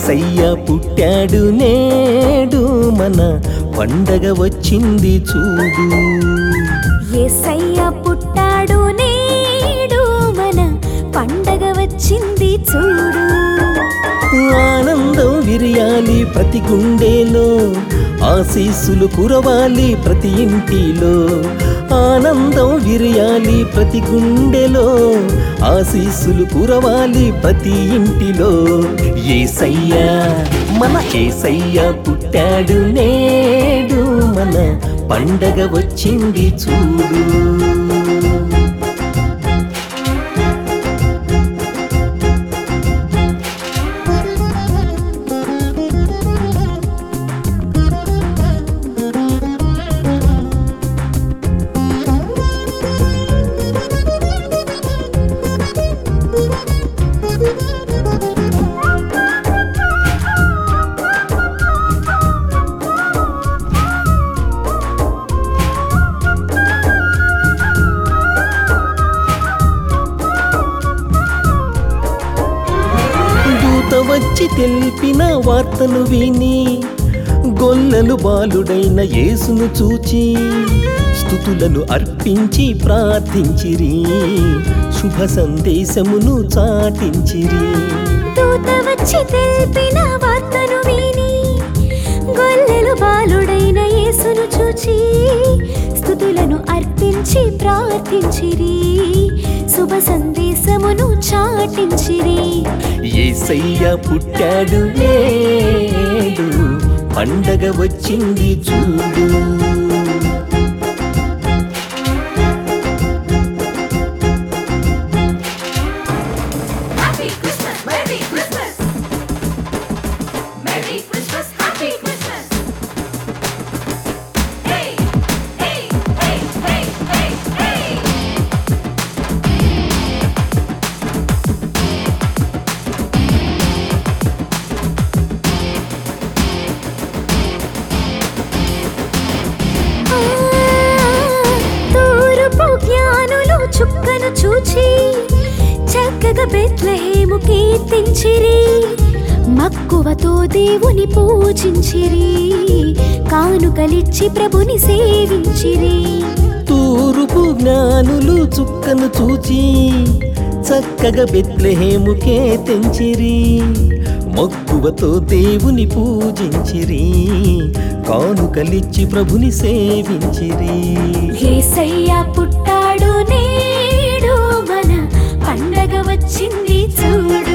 ఏసయ్య పుట్టాడు నేడు మన పండగ వచ్చింది చూడు యేసయ్య పుట్టాడు నేడు మన పండగ వచ్చింది చూడు ఆనందం విరియాలి ప్రతి గుండెలో ఆశీస్సులు కురవాలి ప్రతి ఇంటిలో ఆనందం విరియాలి ప్రతి గుండెలో ఆశీస్సులు కురవాలి ప్రతి ఇంటిలో ఏసయ్యా మన ఏసయ్య పుట్టాడు నేడు మన పండగ వచ్చింది చూడు దూత వచ్చి తెలిపిన వార్తను విని గొల్లలు బాలుడైన యేసును చూచి స్థుతులను అర్పించి ప్రార్థించిరి శుభ సందేశమును చాటించిరి దూత వచ్చి తెలిపిన వార్తను విని గొల్లెలు బాలుడైన యేసును చూచి స్థుతులను అర్పించి ప్రార్థించిరి శుభ సందేశమును చాటించిరి ఏసయ్య పుట్టాడు నేడు పండగ వచ్చింది చూడు Happy Christmas, Merry Christmas. Merry Christmas, Happy Christmas. Hey, hey, hey, hey, hey, hey. ఆ, తూర్పు జ్ఞానులు చుక్కను చూచి చక్కగా బెత్లహేము కీర్తించిరి మక్కువతో దేవుని పూజించిరి కానుకలిచ్చి ప్రభుని సేవించిరి తూరుపు జ్ఞానులు చుక్కను చూచి చక్కగా బెత్లెహేముకే తెంచిరి మక్కువతో దేవుని పూజించిరి కానుకలిచ్చి ప్రభుని సేవించిరి యేసయ్య పుట్టాడు నేడు మన పండగ వచ్చింది చూడు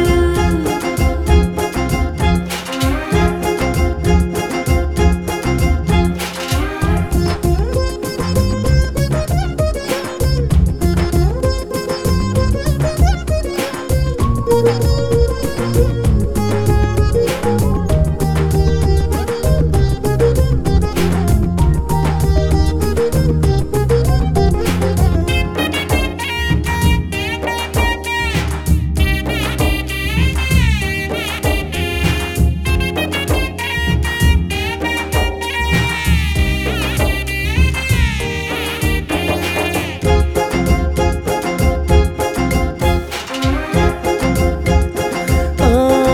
ఆ,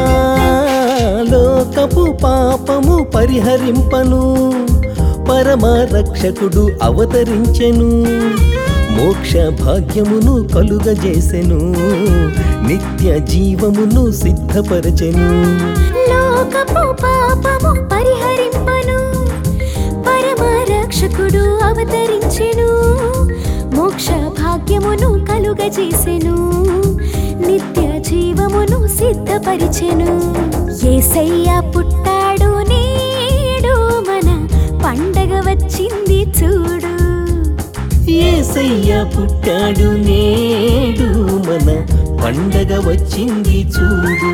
లోకపు పాపము పరిహరింపను పరమ రక్షకుడు అవతరించెను మోక్ష భాగ్యమును కలుగజేసెను నిత్య జీవమును సిద్ధపరచెను లోకపు పాపము పరిహరింపను పరమ రక్షకుడు అవతరించెను మోక్ష భాగ్యమును కలుగజేసెను నిత్య జీవమును సిద్ధపరిచెను యేసయ్య పుట్టాడు నేడు మన పండగ వచ్చింది చూడు ఏసయ్య పుట్టాడు నేడు మన పండగ వచ్చింది చూడు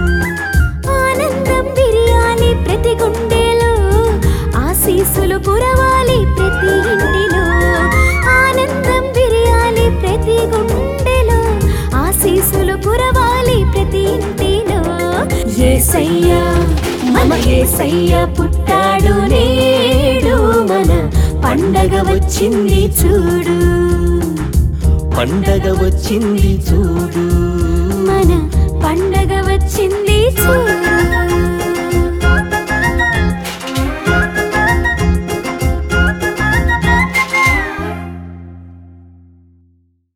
ఆనందం విరియాలి ప్రతి గుండెలో ఆశీస్సులు కురవాలి ప్రతి ఇంటిలో ఆనందం విరియాలి ప్రతి గుండెలో ఆశీస్సులు కురవాలి ప్రతి ఇంటిలో యేసయ్యా మన యేసయ్య పుట్టాడు నేడు మన పండగ వచ్చింది చూడు పండగ వచ్చింది చూడు మన పండగ వచ్చింది చూడు